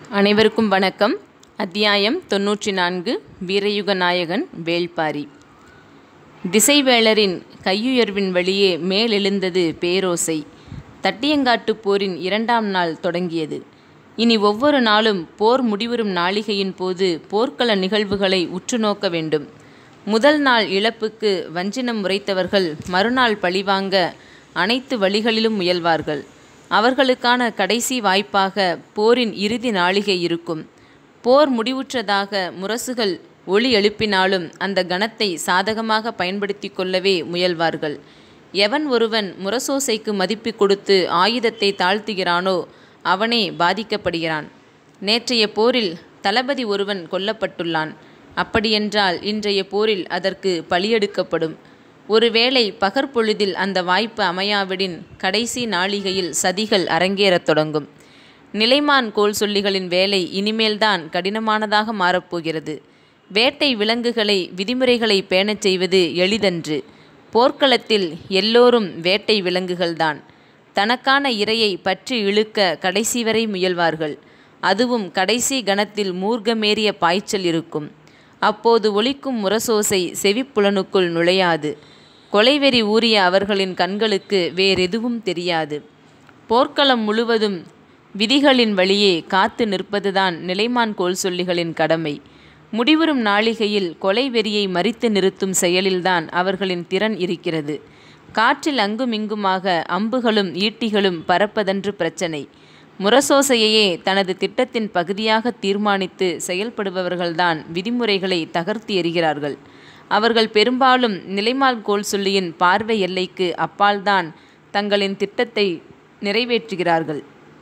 அனைவருக்கும் வணக்கம் அத்தியாயம் தொன்னூற்றி நான்கு வீரயுக நாயகன் வேள்பாரி திசைவேளரின் கையுயர்வின் வழியே மேலெழுந்தது பேரோசை தட்டியங்காட்டுப் போரின் இரண்டாம் நாள் தொடங்கியது இனி ஒவ்வொரு நாளும் போர் முடிவுறும் நாளிகையின் போது போர்க்கள நிகழ்வுகளை உற்று நோக்க வேண்டும் முதல் நாள் இழப்புக்கு வஞ்சினம் உரைத்தவர்கள் மறுநாள் பழிவாங்க அனைத்து வழிகளிலும் முயல்வார்கள் அவர்களுக்கான கடைசி வாய்ப்பாக போரின் இறுதி நாளிகை இருக்கும் போர் முடிவுற்றதாக முரசுகள் ஒளி எழுப்பினாலும் அந்த கணத்தை சாதகமாக பயன்படுத்தி கொள்ளவே முயல்வார்கள் எவன் ஒருவன் முரசோசைக்கு மதிப்பு கொடுத்து ஆயுதத்தை தாழ்த்துகிறானோ அவனே பாதிக்கப்படுகிறான் நேற்றைய போரில் தளபதி ஒருவன் கொல்லப்பட்டுள்ளான் அப்படியென்றால் இன்றைய போரில் அதற்கு பலியெடுக்கப்படும் ஒருவேளை பகற்பொழுதில் அந்த வாய்ப்பு அமையாவிடின் கடைசி நாளிகையில் சதிகள் அரங்கேறத் தொடங்கும் நிலைமான் கோல் சொல்லிகளின் வேலை இனிமேல்தான் கடினமானதாக மாறப்போகிறது வேட்டை விலங்குகளை விதிமுறைகளை பேணச் செய்வது எளிதன்று போர்க்களத்தில் எல்லோரும் வேட்டை விலங்குகள்தான் தனக்கான இரையை பற்றி இழுக்க கடைசி வரை முயல்வார்கள் அதுவும் கடைசி கணத்தில் மூர்க்கமேறிய பாய்ச்சல் இருக்கும் அப்போது ஒலிக்கும் முரசோசை செவிப்புலனுக்குள் நுழையாது கொலைவெறி ஊறிய அவர்களின் கண்களுக்கு வேறெதுவும் தெரியாது போர்க்களம் முழுவதும் விதிகளின் வழியே காத்து நிற்பதுதான் நிலைமான் கோல் சொல்லிகளின் கடமை முடிவுறும் நாளிகையில் கொலை வெறியை மறித்து நிறுத்தும் செயலில்தான் அவர்களின் திறன் இருக்கிறது காற்றில் அங்குமிங்குமாக அம்புகளும் ஈட்டிகளும் பறப்பதன்று பிரச்சனை முரசோசையையே தனது திட்டத்தின் பகுதியாக தீர்மானித்து செயல்படுபவர்கள்தான் விதிமுறைகளை தகர்த்து எறிகிறார்கள் அவர்கள் பெரும்பாலும் நிலைமால் கோல் சொல்லியின் பார்வை எல்லைக்கு அப்பால்தான் தங்களின் திட்டத்தை நிறைவேற்றுகிறார்கள்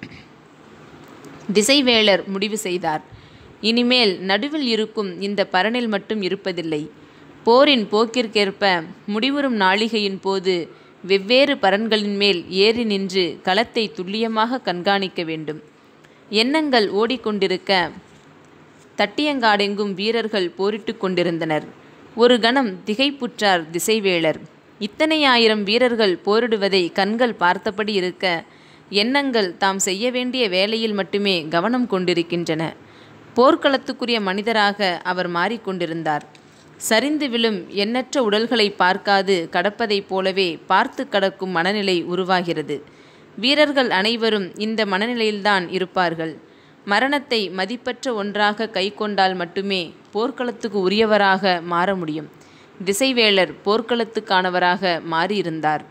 திசைவேளர் முடிவு செய்தார் இனிமேல் நடுவில் இருக்கும் இந்த பரனில் மட்டும் இருப்பதில்லை போரின் போக்கிற்கேற்ப முடிவுறும் நாளிகையின் போது வெவ்வேறு பரன்களின் மேல் ஏறி நின்று களத்தை துல்லியமாக கண்காணிக்க வேண்டும் எண்ணங்கள் ஓடிக்கொண்டிருக்க தட்டியங்காடெங்கும் வீரர்கள் போரிட்டு கொண்டிருந்தனர் ஒரு கணம் திகைப்புற்றார் திசைவேளர் இத்தனை ஆயிரம் வீரர்கள் போரிடுவதை கண்கள் பார்த்தபடி இருக்க எண்ணங்கள் தாம் செய்ய வேண்டிய வேலையில் மட்டுமே கவனம் கொண்டிருக்கின்றன போர்க்களத்துக்குரிய மனிதராக அவர் மாறிக்கொண்டிருந்தார் சரிந்து விழும் எண்ணற்ற உடல்களை பார்க்காது கடப்பதைப் போலவே பார்த்து கடக்கும் மனநிலை உருவாகிறது வீரர்கள் அனைவரும் இந்த மனநிலையில்தான் இருப்பார்கள் மரணத்தை மதிப்பற்ற ஒன்றாக கை கொண்டால் மட்டுமே போர்க்களத்துக்கு உரியவராக மாற முடியும் திசைவேளர் போர்க்களத்துக்கானவராக மாறியிருந்தார்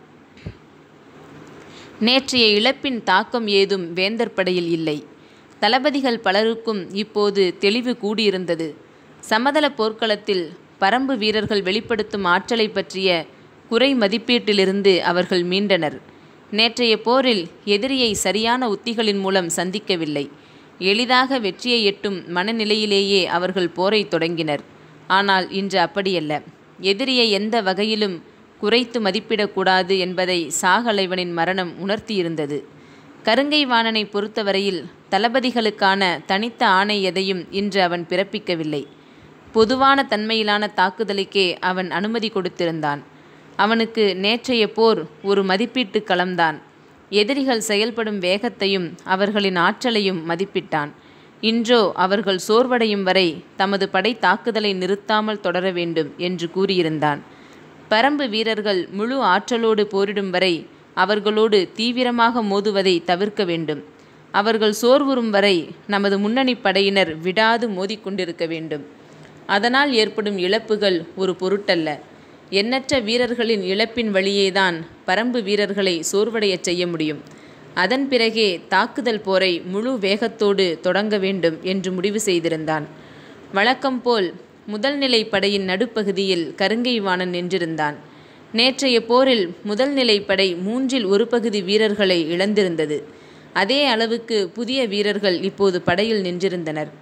நேற்றைய இழப்பின் தாக்கம் ஏதும் வேந்தர் படையில் இல்லை தளபதிகள் பலருக்கும் இப்போது தெளிவு கூடியிருந்தது சமதள போர்க்களத்தில் பரம்பு வீரர்கள் வெளிப்படுத்தும் ஆற்றலை பற்றிய குறை மதிப்பீட்டிலிருந்து அவர்கள் மீண்டனர் நேற்றைய போரில் எதிரியை சரியான உத்திகளின் மூலம் சந்திக்கவில்லை எளிதாக வெற்றியை எட்டும் மனநிலையிலேயே அவர்கள் போரை தொடங்கினர் ஆனால் இன்று அப்படியல்ல எதிரியை எந்த வகையிலும் குறைத்து மதிப்பிடக்கூடாது என்பதை சாகலைவனின் மரணம் உணர்த்தியிருந்தது கருங்கை வாணனை பொறுத்தவரையில் தளபதிகளுக்கான தனித்த ஆணை எதையும் இன்று அவன் பிறப்பிக்கவில்லை பொதுவான தன்மையிலான தாக்குதலுக்கே அவன் அனுமதி கொடுத்திருந்தான் அவனுக்கு நேற்றைய போர் ஒரு மதிப்பீட்டு களம்தான் எதிரிகள் செயல்படும் வேகத்தையும் அவர்களின் ஆற்றலையும் மதிப்பிட்டான் இன்றோ அவர்கள் சோர்வடையும் வரை தமது படை தாக்குதலை நிறுத்தாமல் தொடர வேண்டும் என்று கூறியிருந்தான் பரம்பு வீரர்கள் முழு ஆற்றலோடு போரிடும் வரை அவர்களோடு தீவிரமாக மோதுவதை தவிர்க்க வேண்டும் அவர்கள் சோர்வுறும் வரை நமது முன்னணி படையினர் விடாது மோதிக்கொண்டிருக்க வேண்டும் அதனால் ஏற்படும் இழப்புகள் ஒரு பொருட்டல்ல எண்ணற்ற வீரர்களின் இழப்பின் வழியேதான் பரம்பு வீரர்களை சோர்வடையச் செய்ய முடியும் அதன் பிறகே தாக்குதல் போரை முழு வேகத்தோடு தொடங்க வேண்டும் என்று முடிவு செய்திருந்தான் வழக்கம் போல் முதல் நிலை படையின் நடுப்பகுதியில் கருங்கை வாணன் நின்றிருந்தான் நேற்றைய போரில் முதல் நிலை படை மூன்றில் ஒரு பகுதி வீரர்களை இழந்திருந்தது அதே அளவுக்கு புதிய வீரர்கள் இப்போது படையில் நின்றிருந்தனர்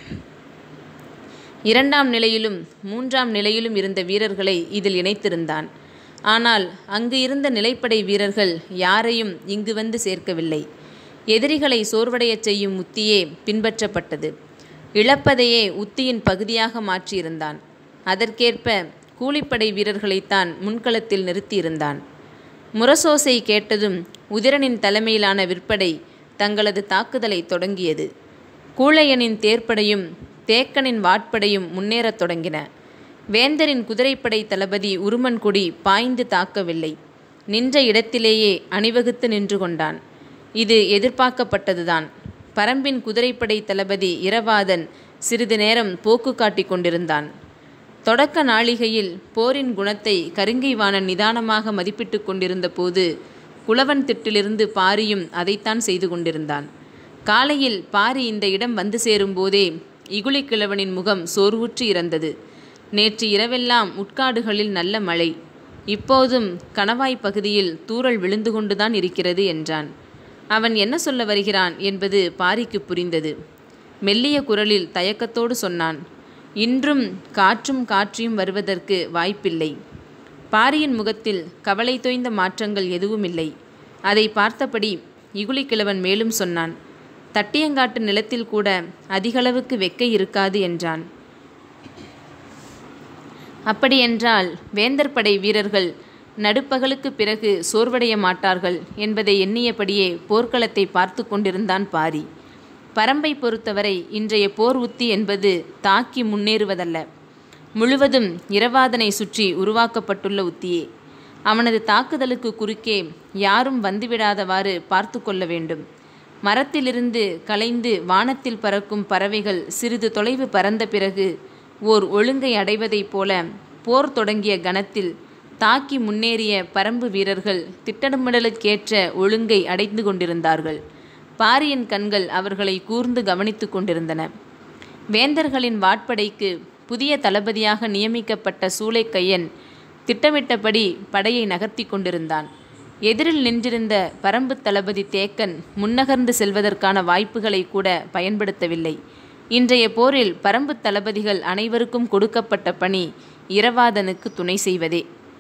இரண்டாம் நிலையிலும் மூன்றாம் நிலையிலும் இருந்த வீரர்களை இதில் இணைத்திருந்தான் ஆனால் அங்கு இருந்த நிலைப்படை வீரர்கள் யாரையும் இங்கு வந்து சேர்க்கவில்லை எதிரிகளை சோர்வடையச் செய்யும் உத்தியே பின்பற்றப்பட்டது இழப்பதையே உத்தியின் பகுதியாக மாற்றியிருந்தான் அதற்கேற்ப கூலிப்படை வீரர்களைத்தான் முன்களத்தில் நிறுத்தியிருந்தான் முரசோசை கேட்டதும் உதிரனின் தலைமையிலான விற்படை தங்களது தாக்குதலை தொடங்கியது கூழையனின் தேர்ப்படையும் தேக்கனின் வாட்படையும் முன்னேறத் தொடங்கின வேந்தரின் குதிரைப்படை தளபதி உருமன்குடி பாய்ந்து தாக்கவில்லை நின்ற இடத்திலேயே அணிவகுத்து நின்று கொண்டான் இது எதிர்பார்க்கப்பட்டதுதான் பரம்பின் குதிரைப்படை தளபதி இரவாதன் சிறிது நேரம் போக்கு காட்டிக் கொண்டிருந்தான் தொடக்க நாளிகையில் போரின் குணத்தை கருங்கைவாணன் நிதானமாக மதிப்பிட்டு கொண்டிருந்த போது குளவன் திட்டிலிருந்து பாரியும் அதைத்தான் செய்து கொண்டிருந்தான் காலையில் பாரி இந்த இடம் வந்து சேரும்போதே இகுலிக்கிழவனின் முகம் சோர்வுற்று இறந்தது நேற்று இரவெல்லாம் உட்காடுகளில் நல்ல மழை இப்போதும் கணவாய் பகுதியில் தூறல் விழுந்து கொண்டுதான் இருக்கிறது என்றான் அவன் என்ன சொல்ல வருகிறான் என்பது பாரிக்கு புரிந்தது மெல்லிய குரலில் தயக்கத்தோடு சொன்னான் இன்றும் காற்றும் காற்றியும் வருவதற்கு வாய்ப்பில்லை பாரியின் முகத்தில் கவலை தோய்ந்த மாற்றங்கள் எதுவுமில்லை அதை பார்த்தபடி இகுலிக்கிழவன் மேலும் சொன்னான் தட்டியங்காட்டு நிலத்தில் கூட அதிகளவுக்கு வெக்கை இருக்காது என்றான் அப்படியென்றால் வேந்தர் படை வீரர்கள் நடுப்பகலுக்கு பிறகு சோர்வடைய மாட்டார்கள் என்பதை எண்ணியபடியே போர்க்களத்தை பார்த்து கொண்டிருந்தான் பாரி பரம்பை பொறுத்தவரை இன்றைய போர் உத்தி என்பது தாக்கி முன்னேறுவதல்ல முழுவதும் இரவாதனை சுற்றி உருவாக்கப்பட்டுள்ள உத்தியே அவனது தாக்குதலுக்கு குறுக்கே யாரும் வந்துவிடாதவாறு பார்த்து கொள்ள வேண்டும் மரத்திலிருந்து கலைந்து வானத்தில் பறக்கும் பறவைகள் சிறிது தொலைவு பறந்த பிறகு ஓர் ஒழுங்கை அடைவதைப் போல போர் தொடங்கிய கணத்தில் தாக்கி முன்னேறிய பரம்பு வீரர்கள் திட்டமிடலுக்கேற்ற ஒழுங்கை அடைந்து கொண்டிருந்தார்கள் பாரியின் கண்கள் அவர்களை கூர்ந்து கவனித்து கொண்டிருந்தன வேந்தர்களின் வாட்படைக்கு புதிய தளபதியாக நியமிக்கப்பட்ட சூளைக்கையன் திட்டமிட்டபடி படையை நகர்த்தி கொண்டிருந்தான் எதிரில் நின்றிருந்த பரம்பு தளபதி தேக்கன் முன்னகர்ந்து செல்வதற்கான வாய்ப்புகளை கூட பயன்படுத்தவில்லை இன்றைய போரில் பரம்பு தளபதிகள் அனைவருக்கும் கொடுக்கப்பட்ட பணி இரவாதனுக்கு துணை செய்வதே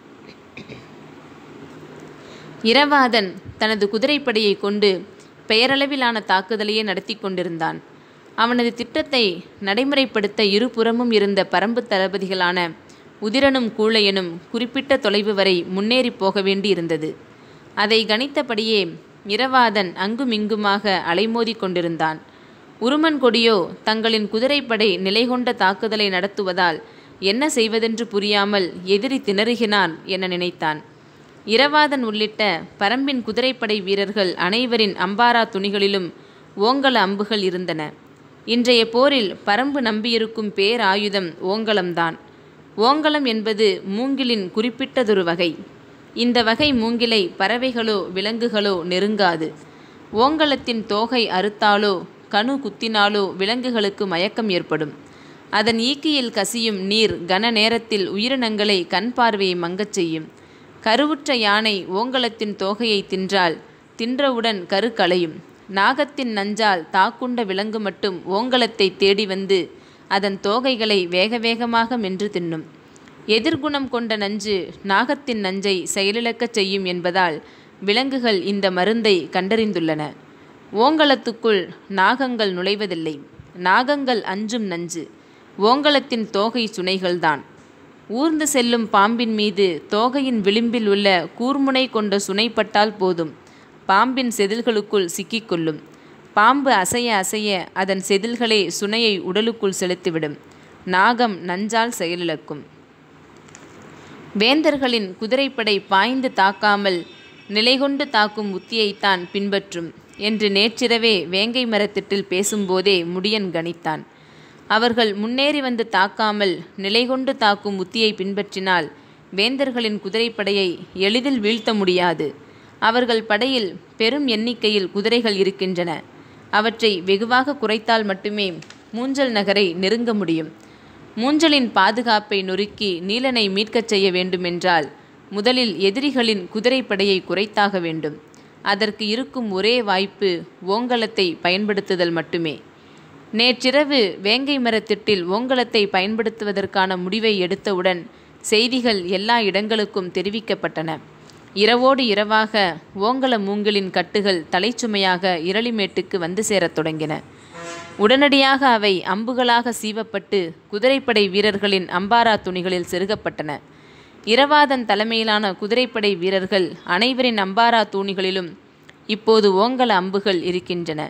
இரவாதன் தனது குதிரைப்படையை கொண்டு பெயரளவிலான தாக்குதலையே நடத்தி கொண்டிருந்தான் அவனது திட்டத்தை நடைமுறைப்படுத்த இருபுறமும் இருந்த பரம்பு தளபதிகளான உதிரனும் கூழையனும் குறிப்பிட்ட தொலைவு வரை முன்னேறி போக வேண்டி இருந்தது அதை கணித்தபடியே இரவாதன் அங்குமிங்குமாக அலைமோதி கொண்டிருந்தான் உருமன் கொடியோ தங்களின் குதிரைப்படை நிலை கொண்ட தாக்குதலை நடத்துவதால் என்ன செய்வதென்று புரியாமல் எதிரி திணறுகினான் என நினைத்தான் இரவாதன் உள்ளிட்ட பரம்பின் குதிரைப்படை வீரர்கள் அனைவரின் அம்பாரா துணிகளிலும் ஓங்கல அம்புகள் இருந்தன இன்றைய போரில் பரம்பு நம்பியிருக்கும் பேராயுதம் ஓங்கலம்தான் ஓங்கலம் என்பது மூங்கிலின் குறிப்பிட்டதொரு வகை இந்த வகை மூங்கிலை பறவைகளோ விலங்குகளோ நெருங்காது ஓங்கலத்தின் தோகை அறுத்தாலோ கணு குத்தினாலோ விலங்குகளுக்கு மயக்கம் ஏற்படும் அதன் ஈக்கியில் கசியும் நீர் கன நேரத்தில் உயிரினங்களை கண் பார்வையை மங்கச் செய்யும் கருவுற்ற யானை ஓங்கலத்தின் தோகையை தின்றால் தின்றவுடன் கரு களையும் நாகத்தின் நஞ்சால் தாக்குண்ட விலங்கு மட்டும் ஓங்கலத்தை தேடி வந்து அதன் தோகைகளை வேக வேகமாக மென்று தின்னும் எதிர்குணம் கொண்ட நஞ்சு நாகத்தின் நஞ்சை செயலிழக்கச் செய்யும் என்பதால் விலங்குகள் இந்த மருந்தை கண்டறிந்துள்ளன ஓங்கலத்துக்குள் நாகங்கள் நுழைவதில்லை நாகங்கள் அஞ்சும் நஞ்சு ஓங்கலத்தின் தோகை சுனைகள்தான் ஊர்ந்து செல்லும் பாம்பின் மீது தோகையின் விளிம்பில் உள்ள கூர்முனை கொண்ட சுனைப்பட்டால் போதும் பாம்பின் செதில்களுக்குள் சிக்கிக்கொள்ளும் பாம்பு அசைய அசைய அதன் செதில்களே சுனையை உடலுக்குள் செலுத்திவிடும் நாகம் நஞ்சால் செயலிழக்கும் வேந்தர்களின் குதிரைப்படை பாய்ந்து தாக்காமல் நிலைகொண்டு தாக்கும் உத்தியைத்தான் பின்பற்றும் என்று நேற்றிரவே வேங்கை மரத்திட்டில் பேசும்போதே முடியன் கணித்தான் அவர்கள் முன்னேறி வந்து தாக்காமல் நிலைகொண்டு தாக்கும் உத்தியை பின்பற்றினால் வேந்தர்களின் குதிரைப்படையை எளிதில் வீழ்த்த முடியாது அவர்கள் படையில் பெரும் எண்ணிக்கையில் குதிரைகள் இருக்கின்றன அவற்றை வெகுவாக குறைத்தால் மட்டுமே மூஞ்சல் நகரை நெருங்க முடியும் மூஞ்சலின் பாதுகாப்பை நொறுக்கி நீலனை மீட்கச் செய்ய வேண்டுமென்றால் முதலில் எதிரிகளின் குதிரைப்படையை குறைத்தாக வேண்டும் அதற்கு இருக்கும் ஒரே வாய்ப்பு ஓங்கலத்தை பயன்படுத்துதல் மட்டுமே நேற்றிரவு வேங்கை மரத்திட்டில் ஓங்கலத்தை பயன்படுத்துவதற்கான முடிவை எடுத்தவுடன் செய்திகள் எல்லா இடங்களுக்கும் தெரிவிக்கப்பட்டன இரவோடு இரவாக ஓங்கல மூங்கிலின் கட்டுகள் தலைச்சுமையாக இரளிமேட்டுக்கு வந்து சேரத் தொடங்கின உடனடியாக அவை அம்புகளாக சீவப்பட்டு குதிரைப்படை வீரர்களின் அம்பாரா துணிகளில் செருகப்பட்டன இரவாதன் தலைமையிலான குதிரைப்படை வீரர்கள் அனைவரின் அம்பாரா தூணிகளிலும் இப்போது ஓங்கல அம்புகள் இருக்கின்றன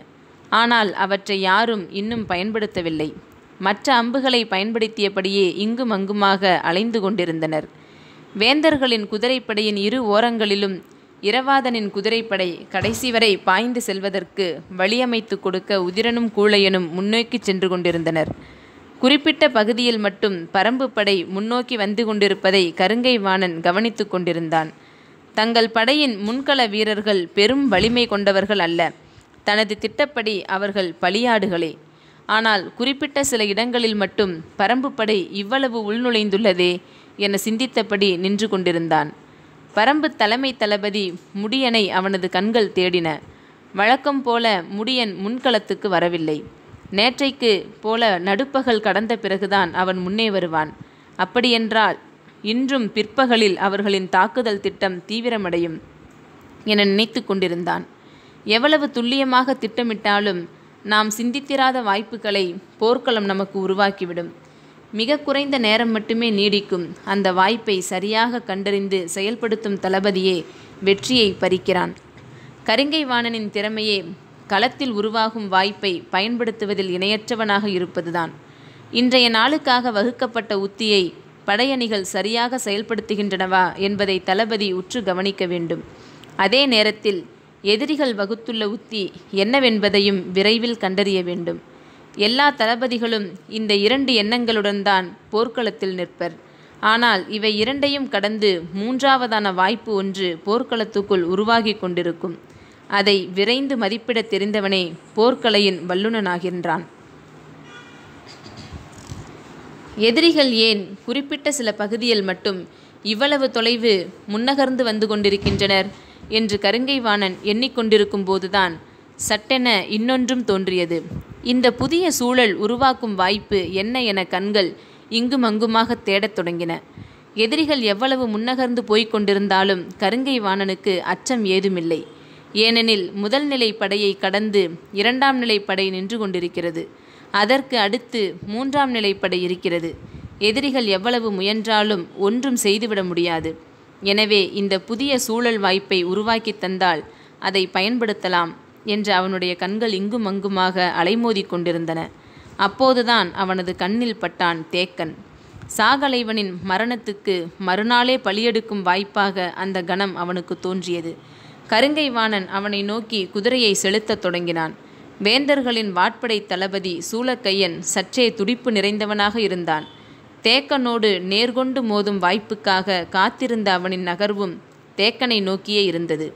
ஆனால் அவற்றை யாரும் இன்னும் பயன்படுத்தவில்லை மற்ற அம்புகளை பயன்படுத்தியபடியே இங்கும் அங்குமாக அலைந்து கொண்டிருந்தனர் வேந்தர்களின் குதிரைப்படையின் இரு ஓரங்களிலும் இரவாதனின் குதிரைப்படை கடைசி வரை பாய்ந்து செல்வதற்கு வழியமைத்து கொடுக்க உதிரனும் கூழையனும் முன்னோக்கி சென்று கொண்டிருந்தனர் குறிப்பிட்ட பகுதியில் மட்டும் பரம்பு படை முன்னோக்கி வந்து கொண்டிருப்பதை கருங்கை வாணன் கவனித்து கொண்டிருந்தான் தங்கள் படையின் முன்கள வீரர்கள் பெரும் வலிமை கொண்டவர்கள் அல்ல தனது திட்டப்படி அவர்கள் பலியாடுகளே ஆனால் குறிப்பிட்ட சில இடங்களில் மட்டும் பரம்பு படை இவ்வளவு உள்நுழைந்துள்ளதே என சிந்தித்தபடி நின்று கொண்டிருந்தான் பரம்பு தலைமை தளபதி முடியனை அவனது கண்கள் தேடின வழக்கம் போல முடியன் முன்களத்துக்கு வரவில்லை நேற்றைக்கு போல நடுப்பகல் கடந்த பிறகுதான் அவன் முன்னே வருவான் அப்படியென்றால் இன்றும் பிற்பகலில் அவர்களின் தாக்குதல் திட்டம் தீவிரமடையும் என நினைத்து கொண்டிருந்தான் எவ்வளவு துல்லியமாக திட்டமிட்டாலும் நாம் சிந்தித்திராத வாய்ப்புகளை போர்க்களம் நமக்கு உருவாக்கிவிடும் மிக குறைந்த நேரம் மட்டுமே நீடிக்கும் அந்த வாய்ப்பை சரியாக கண்டறிந்து செயல்படுத்தும் தளபதியே வெற்றியை பறிக்கிறான் கருங்கை வாணனின் திறமையே களத்தில் உருவாகும் வாய்ப்பை பயன்படுத்துவதில் இணையற்றவனாக இருப்பதுதான் இன்றைய நாளுக்காக வகுக்கப்பட்ட உத்தியை படையணிகள் சரியாக செயல்படுத்துகின்றனவா என்பதை தளபதி உற்று கவனிக்க வேண்டும் அதே நேரத்தில் எதிரிகள் வகுத்துள்ள உத்தி என்னவென்பதையும் விரைவில் கண்டறிய வேண்டும் எல்லா தளபதிகளும் இந்த இரண்டு எண்ணங்களுடன் தான் போர்க்களத்தில் நிற்பர் ஆனால் இவை இரண்டையும் கடந்து மூன்றாவதான வாய்ப்பு ஒன்று போர்க்களத்துக்குள் உருவாகி கொண்டிருக்கும் அதை விரைந்து மதிப்பிட தெரிந்தவனே போர்க்கலையின் வல்லுனனாகின்றான் எதிரிகள் ஏன் குறிப்பிட்ட சில பகுதியில் மட்டும் இவ்வளவு தொலைவு முன்னகர்ந்து வந்து கொண்டிருக்கின்றனர் என்று கருங்கைவாணன் எண்ணிக்கொண்டிருக்கும் போதுதான் சட்டென இன்னொன்றும் தோன்றியது இந்த புதிய சூழல் உருவாக்கும் வாய்ப்பு என்ன என கண்கள் இங்கும் அங்குமாக தேடத் தொடங்கின எதிரிகள் எவ்வளவு முன்னகர்ந்து போய்க் கொண்டிருந்தாலும் கருங்கை வாணனுக்கு அச்சம் ஏதுமில்லை ஏனெனில் முதல் நிலை படையை கடந்து இரண்டாம் நிலை படை நின்று கொண்டிருக்கிறது அதற்கு அடுத்து மூன்றாம் நிலை படை இருக்கிறது எதிரிகள் எவ்வளவு முயன்றாலும் ஒன்றும் செய்துவிட முடியாது எனவே இந்த புதிய சூழல் வாய்ப்பை உருவாக்கி தந்தால் அதை பயன்படுத்தலாம் என்று அவனுடைய கண்கள் இங்கும் அங்குமாக அலைமோதி கொண்டிருந்தன அப்போதுதான் அவனது கண்ணில் பட்டான் தேக்கன் சாகலைவனின் மரணத்துக்கு மறுநாளே பலியெடுக்கும் வாய்ப்பாக அந்த கணம் அவனுக்கு தோன்றியது கருங்கை வாணன் அவனை நோக்கி குதிரையை செலுத்தத் தொடங்கினான் வேந்தர்களின் வாட்படை தளபதி சூலக்கையன் சற்றே துடிப்பு நிறைந்தவனாக இருந்தான் தேக்கனோடு நேர்கொண்டு மோதும் வாய்ப்புக்காக காத்திருந்த அவனின் நகர்வும் தேக்கனை நோக்கியே இருந்தது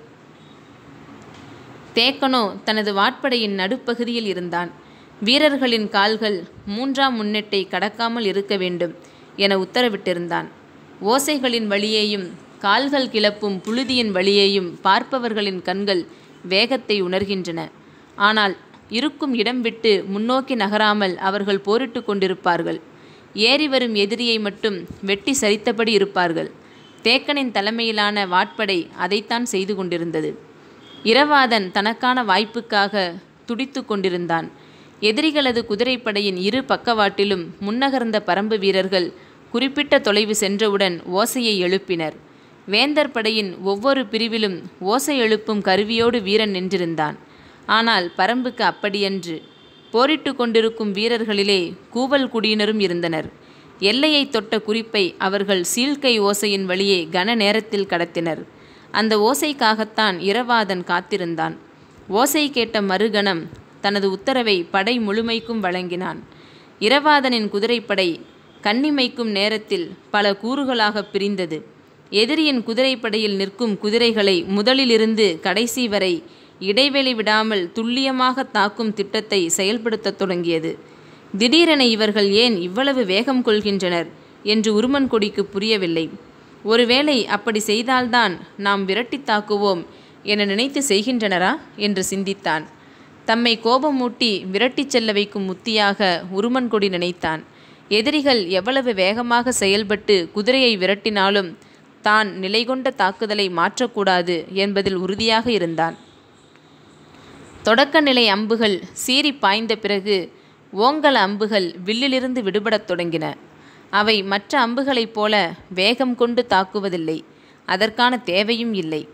தேக்கனோ தனது வாட்படையின் நடுப்பகுதியில் இருந்தான் வீரர்களின் கால்கள் மூன்றாம் முன்னெட்டை கடக்காமல் இருக்க வேண்டும் என உத்தரவிட்டிருந்தான் ஓசைகளின் வழியேயும் கால்கள் கிளப்பும் புழுதியின் வழியேயும் பார்ப்பவர்களின் கண்கள் வேகத்தை உணர்கின்றன ஆனால் இருக்கும் இடம் விட்டு முன்னோக்கி நகராமல் அவர்கள் போரிட்டு கொண்டிருப்பார்கள் ஏறி வரும் எதிரியை மட்டும் வெட்டி சரித்தபடி இருப்பார்கள் தேக்கனின் தலைமையிலான வாட்படை அதைத்தான் செய்து கொண்டிருந்தது இரவாதன் தனக்கான வாய்ப்புக்காக துடித்து கொண்டிருந்தான் எதிரிகளது குதிரைப்படையின் இரு பக்கவாட்டிலும் முன்னகர்ந்த பரம்பு வீரர்கள் குறிப்பிட்ட தொலைவு சென்றவுடன் ஓசையை எழுப்பினர் வேந்தர் படையின் ஒவ்வொரு பிரிவிலும் ஓசை எழுப்பும் கருவியோடு வீரன் நின்றிருந்தான் ஆனால் பரம்புக்கு அப்படியன்று போரிட்டு கொண்டிருக்கும் வீரர்களிலே கூவல் குடியினரும் இருந்தனர் எல்லையை தொட்ட குறிப்பை அவர்கள் சீழ்கை ஓசையின் வழியே கன நேரத்தில் கடத்தினர் அந்த ஓசைக்காகத்தான் இரவாதன் காத்திருந்தான் ஓசை கேட்ட மறுகணம் தனது உத்தரவை படை முழுமைக்கும் வழங்கினான் இரவாதனின் குதிரைப்படை கண்ணிமைக்கும் நேரத்தில் பல கூறுகளாக பிரிந்தது எதிரியின் குதிரைப்படையில் நிற்கும் குதிரைகளை முதலிலிருந்து கடைசி வரை இடைவெளி விடாமல் துல்லியமாக தாக்கும் திட்டத்தை செயல்படுத்தத் தொடங்கியது திடீரென இவர்கள் ஏன் இவ்வளவு வேகம் கொள்கின்றனர் என்று உருமன் கொடிக்கு புரியவில்லை ஒருவேளை அப்படி செய்தால்தான் நாம் விரட்டி தாக்குவோம் என நினைத்து செய்கின்றனரா என்று சிந்தித்தான் தம்மை கோபமூட்டி விரட்டிச் செல்ல வைக்கும் உத்தியாக உருமன்கொடி நினைத்தான் எதிரிகள் எவ்வளவு வேகமாக செயல்பட்டு குதிரையை விரட்டினாலும் தான் நிலைகொண்ட தாக்குதலை மாற்றக்கூடாது என்பதில் உறுதியாக இருந்தான் தொடக்க நிலை அம்புகள் சீறி பாய்ந்த பிறகு ஓங்கல அம்புகள் வில்லிலிருந்து விடுபடத் தொடங்கின அவை மற்ற அம்புகளைப் போல வேகம் கொண்டு தாக்குவதில்லை அதற்கான தேவையும் இல்லை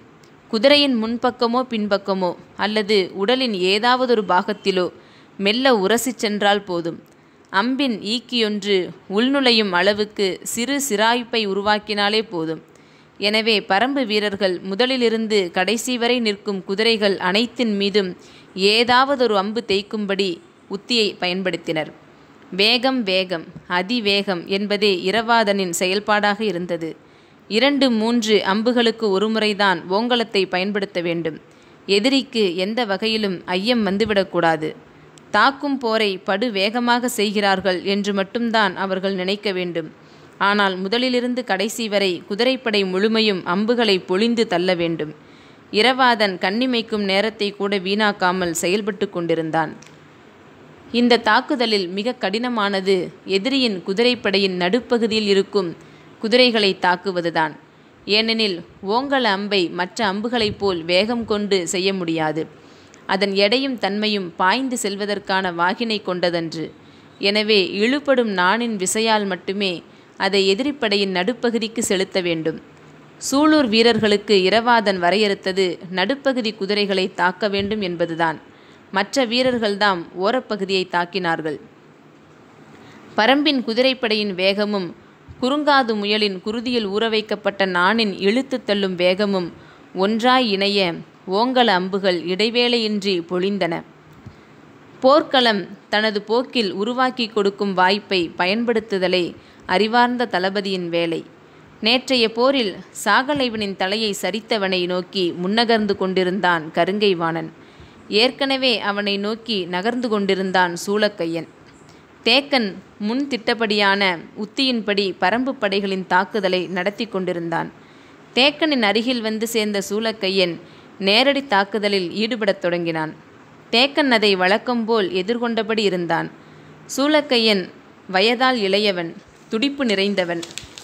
குதிரையின் முன்பக்கமோ பின்பக்கமோ அல்லது உடலின் ஏதாவதொரு பாகத்திலோ மெல்ல உரசிச் சென்றால் போதும் அம்பின் ஈக்கியொன்று உள்நுழையும் அளவுக்கு சிறு சிராய்ப்பை உருவாக்கினாலே போதும் எனவே பரம்பு வீரர்கள் முதலிலிருந்து கடைசி வரை நிற்கும் குதிரைகள் அனைத்தின் மீதும் ஏதாவதொரு அம்பு தேய்க்கும்படி உத்தியை பயன்படுத்தினர் வேகம் வேகம் அதிவேகம் என்பதே இரவாதனின் செயல்பாடாக இருந்தது இரண்டு மூன்று அம்புகளுக்கு ஒருமுறைதான் ஓங்கலத்தை பயன்படுத்த வேண்டும் எதிரிக்கு எந்த வகையிலும் ஐயம் வந்துவிடக்கூடாது தாக்கும் போரை படு வேகமாக செய்கிறார்கள் என்று மட்டும்தான் அவர்கள் நினைக்க வேண்டும் ஆனால் முதலிலிருந்து கடைசி வரை குதிரைப்படை முழுமையும் அம்புகளை பொழிந்து தள்ள வேண்டும் இரவாதன் கண்ணிமைக்கும் நேரத்தை கூட வீணாக்காமல் செயல்பட்டு கொண்டிருந்தான் இந்த தாக்குதலில் மிக கடினமானது எதிரியின் குதிரைப்படையின் நடுப்பகுதியில் இருக்கும் குதிரைகளை தாக்குவதுதான் ஏனெனில் ஓங்கல அம்பை மற்ற அம்புகளைப் போல் வேகம் கொண்டு செய்ய முடியாது அதன் எடையும் தன்மையும் பாய்ந்து செல்வதற்கான வாகினை கொண்டதன்று எனவே இழுபடும் நாணின் விசையால் மட்டுமே அதை எதிரிப்படையின் நடுப்பகுதிக்கு செலுத்த வேண்டும் சூலூர் வீரர்களுக்கு இரவாதன் வரையறுத்தது நடுப்பகுதி குதிரைகளை தாக்க வேண்டும் என்பதுதான் மற்ற வீரர்கள்தாம் ஓரப்பகுதியை தாக்கினார்கள் பரம்பின் குதிரைப்படையின் வேகமும் குறுங்காது முயலின் குருதியில் ஊற வைக்கப்பட்ட நாணின் இழுத்து தள்ளும் வேகமும் ஒன்றாய் இணைய ஓங்கல அம்புகள் இடைவேளையின்றி பொழிந்தன போர்க்களம் தனது போக்கில் உருவாக்கி கொடுக்கும் வாய்ப்பை பயன்படுத்துதலே அறிவார்ந்த தளபதியின் வேலை நேற்றைய போரில் சாகலைவனின் தலையை சரித்தவனை நோக்கி முன்னகர்ந்து கொண்டிருந்தான் கருங்கை வாணன் ஏற்கனவே அவனை நோக்கி நகர்ந்து கொண்டிருந்தான் சூளக்கையன் தேக்கன் முன் திட்டப்படியான உத்தியின்படி பரம்பு படைகளின் தாக்குதலை நடத்தி கொண்டிருந்தான் தேக்கனின் அருகில் வந்து சேர்ந்த சூளக்கையன் நேரடி தாக்குதலில் ஈடுபடத் தொடங்கினான் தேக்கன் அதை வழக்கம்போல் எதிர்கொண்டபடி இருந்தான் சூளக்கையன் வயதால் இளையவன் துடிப்பு நிறைந்தவன்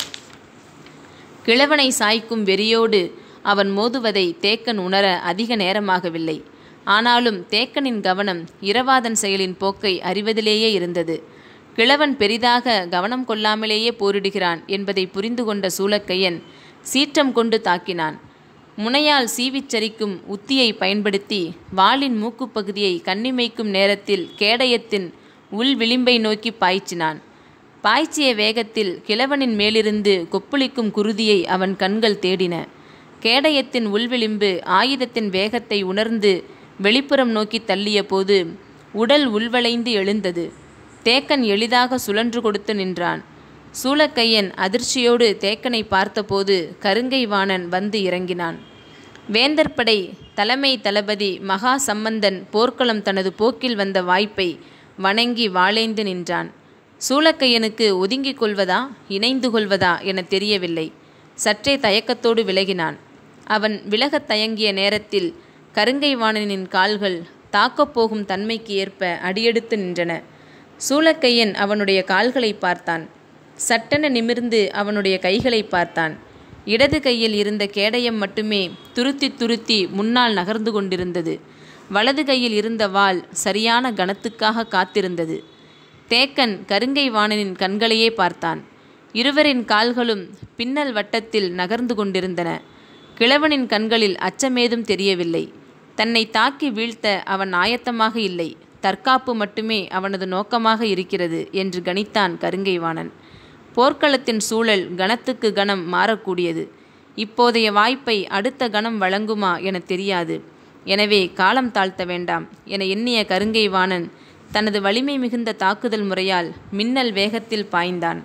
கிழவனை சாய்க்கும் வெறியோடு அவன் மோதுவதை தேக்கன் உணர அதிக நேரமாகவில்லை ஆனாலும் தேக்கனின் கவனம் இரவாதன் செயலின் போக்கை அறிவதிலேயே இருந்தது கிழவன் பெரிதாக கவனம் கொள்ளாமலேயே போரிடுகிறான் என்பதை புரிந்து கொண்ட சூளக்கையன் சீற்றம் கொண்டு தாக்கினான் முனையால் சீவிச் சரிக்கும் உத்தியை பயன்படுத்தி வாளின் மூக்குப்பகுதியை கண்ணிமைக்கும் நேரத்தில் கேடயத்தின் உள் விளிம்பை நோக்கி பாய்ச்சினான் பாய்ச்சிய வேகத்தில் கிழவனின் மேலிருந்து கொப்புளிக்கும் குருதியை அவன் கண்கள் தேடின கேடயத்தின் உள்விளிம்பு ஆயுதத்தின் வேகத்தை உணர்ந்து வெளிப்புறம் நோக்கி தள்ளிய போது உடல் உள்வளைந்து எழுந்தது தேக்கன் எளிதாக சுழன்று கொடுத்து நின்றான் சூளக்கையன் அதிர்ச்சியோடு தேக்கனை பார்த்தபோது கருங்கை வாணன் வந்து இறங்கினான் வேந்தற்படை தலைமை தளபதி மகா சம்பந்தன் போர்க்களம் தனது போக்கில் வந்த வாய்ப்பை வணங்கி வாளைந்து நின்றான் சூளக்கையனுக்கு ஒதுங்கிக் கொள்வதா இணைந்து கொள்வதா என தெரியவில்லை சற்றே தயக்கத்தோடு விலகினான் அவன் விலகத் தயங்கிய நேரத்தில் கருங்கை வாணனின் கால்கள் தாக்கப் போகும் தன்மைக்கு ஏற்ப அடியெடுத்து நின்றன சூளக்கையன் அவனுடைய கால்களை பார்த்தான் சட்டென நிமிர்ந்து அவனுடைய கைகளை பார்த்தான் இடது கையில் இருந்த கேடயம் மட்டுமே துருத்தி துருத்தி முன்னால் நகர்ந்து கொண்டிருந்தது வலது கையில் இருந்த வாள் சரியான கணத்துக்காக காத்திருந்தது தேக்கன் கருங்கை வாணனின் கண்களையே பார்த்தான் இருவரின் கால்களும் பின்னல் வட்டத்தில் நகர்ந்து கொண்டிருந்தன கிழவனின் கண்களில் அச்சமேதும் தெரியவில்லை தன்னை தாக்கி வீழ்த்த அவன் ஆயத்தமாக இல்லை தற்காப்பு மட்டுமே அவனது நோக்கமாக இருக்கிறது என்று கணித்தான் கருங்கைவாணன் போர்க்களத்தின் சூழல் கணத்துக்கு கணம் மாறக்கூடியது இப்போதைய வாய்ப்பை அடுத்த கணம் வழங்குமா என தெரியாது எனவே காலம் தாழ்த்த வேண்டாம் என எண்ணிய கருங்கைவாணன் தனது வலிமை மிகுந்த தாக்குதல் முறையால் மின்னல் வேகத்தில் பாய்ந்தான்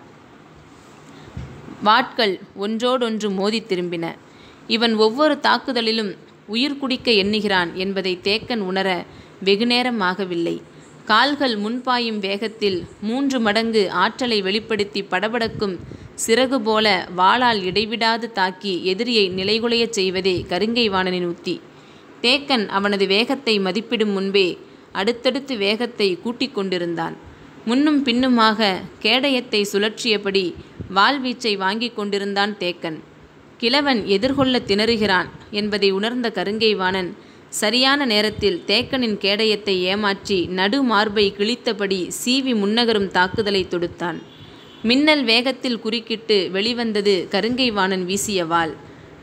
வாட்கள் ஒன்றோடொன்று மோதி திரும்பின இவன் ஒவ்வொரு தாக்குதலிலும் உயிர் குடிக்க எண்ணுகிறான் என்பதை தேக்கன் உணர வெகுநேரம் ஆகவில்லை கால்கள் முன்பாயும் வேகத்தில் மூன்று மடங்கு ஆற்றலை வெளிப்படுத்தி படபடக்கும் சிறகு போல வாளால் இடைவிடாது தாக்கி எதிரியை நிலைகுலையச் செய்வதே கருங்கைவாணனின் உத்தி தேக்கன் அவனது வேகத்தை மதிப்பிடும் முன்பே அடுத்தடுத்து வேகத்தை கூட்டிக் கொண்டிருந்தான் முன்னும் பின்னுமாக கேடயத்தை சுழற்றியபடி வாள்வீச்சை வாங்கி கொண்டிருந்தான் தேக்கன் கிழவன் எதிர்கொள்ள திணறுகிறான் என்பதை உணர்ந்த கருங்கைவாணன் சரியான நேரத்தில் தேக்கனின் கேடயத்தை ஏமாற்றி நடு மார்பை கிழித்தபடி சீவி முன்னகரும் தாக்குதலை தொடுத்தான் மின்னல் வேகத்தில் குறுக்கிட்டு வெளிவந்தது கருங்கைவாணன் வீசிய வாள்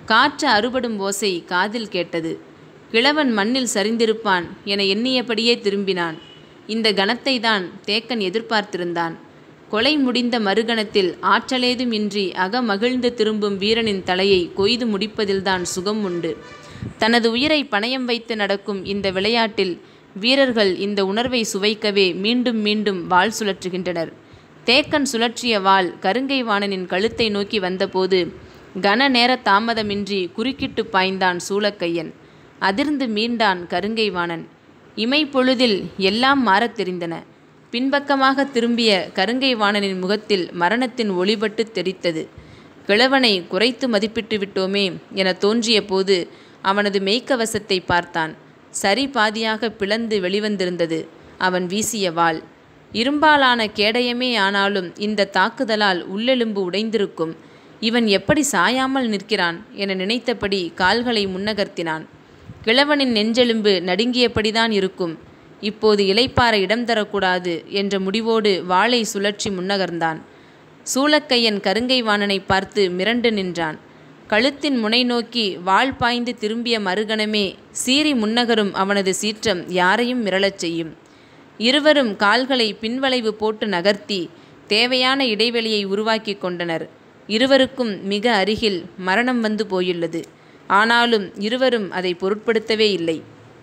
காற்று அறுபடும் ஓசை காதில் கேட்டது கிழவன் மண்ணில் சரிந்திருப்பான் என எண்ணியபடியே திரும்பினான் இந்த கணத்தை தான் தேக்கன் எதிர்பார்த்திருந்தான் கொலை முடிந்த மறுகணத்தில் ஆற்றலேதும் இன்றி அகமகிழ்ந்து திரும்பும் வீரனின் தலையை கொய்து முடிப்பதில்தான் சுகம் உண்டு தனது உயிரை பணயம் வைத்து நடக்கும் இந்த விளையாட்டில் வீரர்கள் இந்த உணர்வை சுவைக்கவே மீண்டும் மீண்டும் வாள் சுழற்றுகின்றனர் தேக்கன் சுழற்றிய வாள் கருங்கை வாணனின் கழுத்தை நோக்கி வந்தபோது கன நேர தாமதமின்றி குறுக்கிட்டு பாய்ந்தான் சூளக்கையன் அதிர்ந்து மீண்டான் கருங்கை வாணன் இமை பொழுதில் எல்லாம் மாறத் தெரிந்தன பின்பக்கமாக திரும்பிய கருங்கை வாணனின் முகத்தில் மரணத்தின் ஒளிபட்டு தெரித்தது கிழவனை குறைத்து மதிப்பிட்டு விட்டோமே என தோன்றிய போது அவனது மெய்க்கவசத்தை பார்த்தான் சரி பாதியாக பிளந்து வெளிவந்திருந்தது அவன் வீசிய வாள் இரும்பாலான கேடயமே ஆனாலும் இந்த தாக்குதலால் உள்ளெலும்பு உடைந்திருக்கும் இவன் எப்படி சாயாமல் நிற்கிறான் என நினைத்தபடி கால்களை முன்னகர்த்தினான் கிழவனின் நெஞ்செலும்பு நடுங்கியபடிதான் இருக்கும் இப்போது இலைப்பார இடம் தரக்கூடாது என்ற முடிவோடு வாளை சுழற்றி முன்னகர்ந்தான் சூளக்கையன் கருங்கை வாணனை பார்த்து மிரண்டு நின்றான் கழுத்தின் முனை நோக்கி வாள் பாய்ந்து திரும்பிய மறுகணமே சீறி முன்னகரும் அவனது சீற்றம் யாரையும் மிரளச் செய்யும் இருவரும் கால்களை பின்வளைவு போட்டு நகர்த்தி தேவையான இடைவெளியை உருவாக்கி கொண்டனர் இருவருக்கும் மிக அருகில் மரணம் வந்து போயுள்ளது ஆனாலும் இருவரும் அதை பொருட்படுத்தவே இல்லை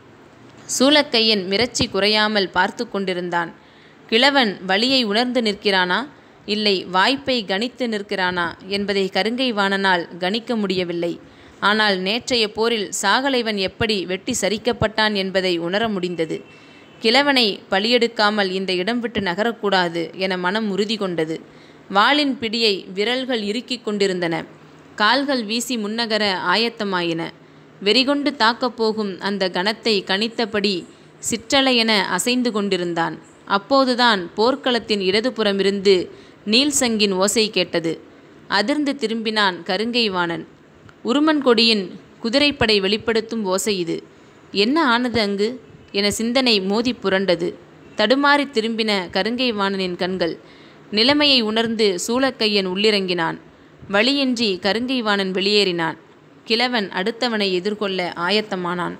சூலக்கையன் மிரட்சி குறையாமல் பார்த்து கொண்டிருந்தான் கிழவன் வழியை உணர்ந்து நிற்கிறானா இல்லை வாய்ப்பை கணித்து நிற்கிறானா என்பதை கருங்கை வாணனால் கணிக்க முடியவில்லை ஆனால் நேற்றைய போரில் சாகலைவன் எப்படி வெட்டி சரிக்கப்பட்டான் என்பதை உணர முடிந்தது கிழவனை பலியெடுக்காமல் இந்த இடம் விட்டு நகரக்கூடாது என மனம் உறுதி கொண்டது வாளின் பிடியை விரல்கள் இறுக்கிக் கொண்டிருந்தன கால்கள் வீசி முன்னகர ஆயத்தமாயின வெறிகொண்டு தாக்கப் போகும் அந்த கணத்தை கணித்தபடி சிற்றலையென அசைந்து கொண்டிருந்தான் அப்போதுதான் போர்க்களத்தின் இடதுபுறமிருந்து நீல்சங்கின் ஓசை கேட்டது அதிர்ந்து திரும்பினான் கருங்கை வாணன் உருமன் கொடியின் குதிரைப்படை வெளிப்படுத்தும் ஓசை இது என்ன ஆனது அங்கு என சிந்தனை மோதி புரண்டது தடுமாறி திரும்பின கருங்கை வாணனின் கண்கள் நிலைமையை உணர்ந்து சூளக்கையன் உள்ளிறங்கினான் வழியின்றி கருங்கை வாணன் வெளியேறினான் கிழவன் அடுத்தவனை எதிர்கொள்ள ஆயத்தமானான்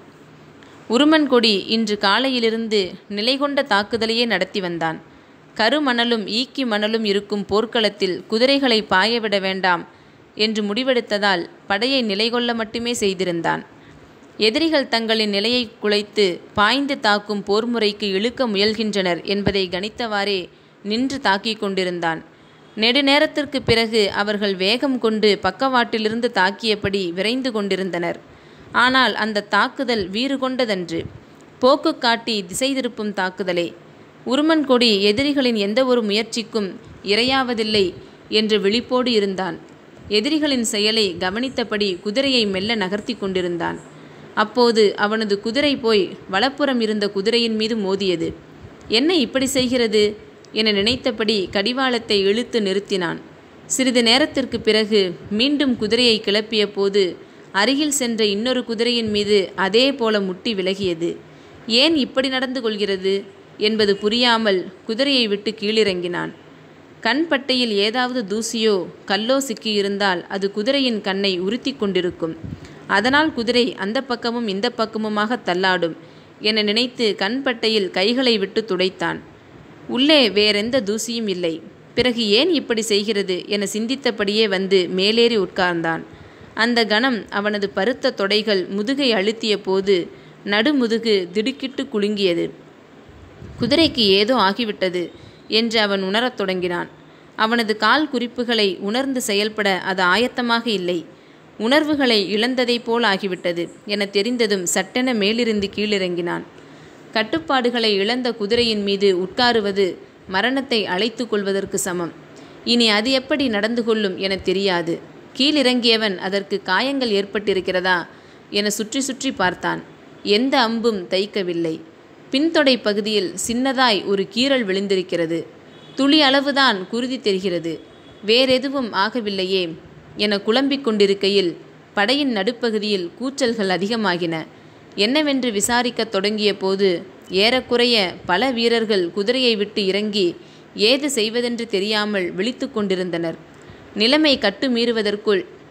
உருமன் கொடி இன்று காலையிலிருந்து நிலை கொண்ட தாக்குதலையே நடத்தி வந்தான் கருமணலும் ஈக்கி மணலும் இருக்கும் போர்க்களத்தில் குதிரைகளை பாயவிட வேண்டாம் என்று முடிவெடுத்ததால் படையை நிலைகொள்ள மட்டுமே செய்திருந்தான் எதிரிகள் தங்களின் நிலையை குலைத்து பாய்ந்து தாக்கும் போர் முறைக்கு இழுக்க முயல்கின்றனர் என்பதை கணித்தவாறே நின்று தாக்கிக் கொண்டிருந்தான் நெடுநேரத்திற்கு பிறகு அவர்கள் வேகம் கொண்டு பக்கவாட்டிலிருந்து தாக்கியபடி விரைந்து கொண்டிருந்தனர் ஆனால் அந்த தாக்குதல் வீறு கொண்டதன்று போக்கு காட்டி திசை திருப்பும் தாக்குதலே உருமன் கொடி எதிரிகளின் எந்த ஒரு முயற்சிக்கும் இரையாவதில்லை என்ற விழிப்போடு இருந்தான் எதிரிகளின் செயலை கவனித்தபடி குதிரையை மெல்ல நகர்த்தி கொண்டிருந்தான் அப்போது அவனது குதிரை போய் வலப்புறம் இருந்த குதிரையின் மீது மோதியது என்ன இப்படி செய்கிறது என நினைத்தபடி கடிவாளத்தை இழுத்து நிறுத்தினான் சிறிது நேரத்திற்கு பிறகு மீண்டும் குதிரையை கிளப்பிய போது அருகில் சென்ற இன்னொரு குதிரையின் மீது அதே போல முட்டி விலகியது ஏன் இப்படி நடந்து கொள்கிறது என்பது புரியாமல் குதிரையை விட்டு கீழிறங்கினான் கண்பட்டையில் ஏதாவது தூசியோ கல்லோ சிக்கியிருந்தால் அது குதிரையின் கண்ணை உறுத்தி கொண்டிருக்கும் அதனால் குதிரை அந்த பக்கமும் இந்த பக்கமுமாக தள்ளாடும் என நினைத்து கண்பட்டையில் கைகளை விட்டு துடைத்தான் உள்ளே வேறெந்த தூசியும் இல்லை பிறகு ஏன் இப்படி செய்கிறது என சிந்தித்தபடியே வந்து மேலேறி உட்கார்ந்தான் அந்த கணம் அவனது பருத்த தொடைகள் முதுகை அழுத்திய போது நடுமுதுகு திடுக்கிட்டு குலுங்கியது குதிரைக்கு ஏதோ ஆகிவிட்டது என்று அவன் உணரத் தொடங்கினான் அவனது கால் குறிப்புகளை உணர்ந்து செயல்பட அது ஆயத்தமாக இல்லை உணர்வுகளை இழந்ததைப் போல் ஆகிவிட்டது என தெரிந்ததும் சட்டென மேலிருந்து கீழிறங்கினான் கட்டுப்பாடுகளை இழந்த குதிரையின் மீது உட்காருவது மரணத்தை அழைத்து கொள்வதற்கு சமம் இனி அது எப்படி நடந்து கொள்ளும் என தெரியாது கீழிறங்கியவன் அதற்கு காயங்கள் ஏற்பட்டிருக்கிறதா என சுற்றி சுற்றி பார்த்தான் எந்த அம்பும் தைக்கவில்லை பின்தொடை பகுதியில் சின்னதாய் ஒரு கீறல் விழுந்திருக்கிறது துளி அளவுதான் குருதி தெரிகிறது வேறெதுவும் ஆகவில்லையே என குழம்பிக் கொண்டிருக்கையில் படையின் நடுப்பகுதியில் கூச்சல்கள் அதிகமாகின என்னவென்று விசாரிக்கத் தொடங்கிய போது ஏறக்குறைய பல வீரர்கள் குதிரையை விட்டு இறங்கி ஏது செய்வதென்று தெரியாமல் விழித்து கொண்டிருந்தனர் நிலைமை கட்டு மீறுவதற்குள்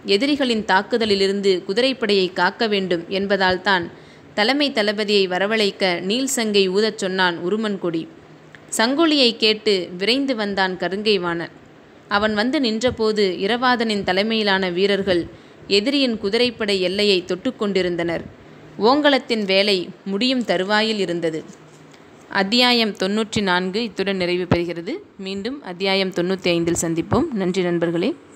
எதிரிகளின் தாக்குதலிலிருந்து குதிரைப்படையை காக்க வேண்டும் என்பதால்தான் தலைமை தளபதியை வரவழைக்க நீல் சங்கை ஊதச் சொன்னான் உருமன்கொடி சங்கொலியை கேட்டு விரைந்து வந்தான் கருங்கைவாணன் அவன் வந்து நின்றபோது இரவாதனின் தலைமையிலான வீரர்கள் எதிரியின் குதிரைப்படை எல்லையை தொட்டுக்கொண்டிருந்தனர் ஓங்கலத்தின் வேலை முடியும் தருவாயில் இருந்தது அத்தியாயம் தொன்னூற்றி நான்கு இத்துடன் நிறைவு பெறுகிறது மீண்டும் அத்தியாயம் தொண்ணூற்றி ஐந்தில் சந்திப்போம் நன்றி நண்பர்களே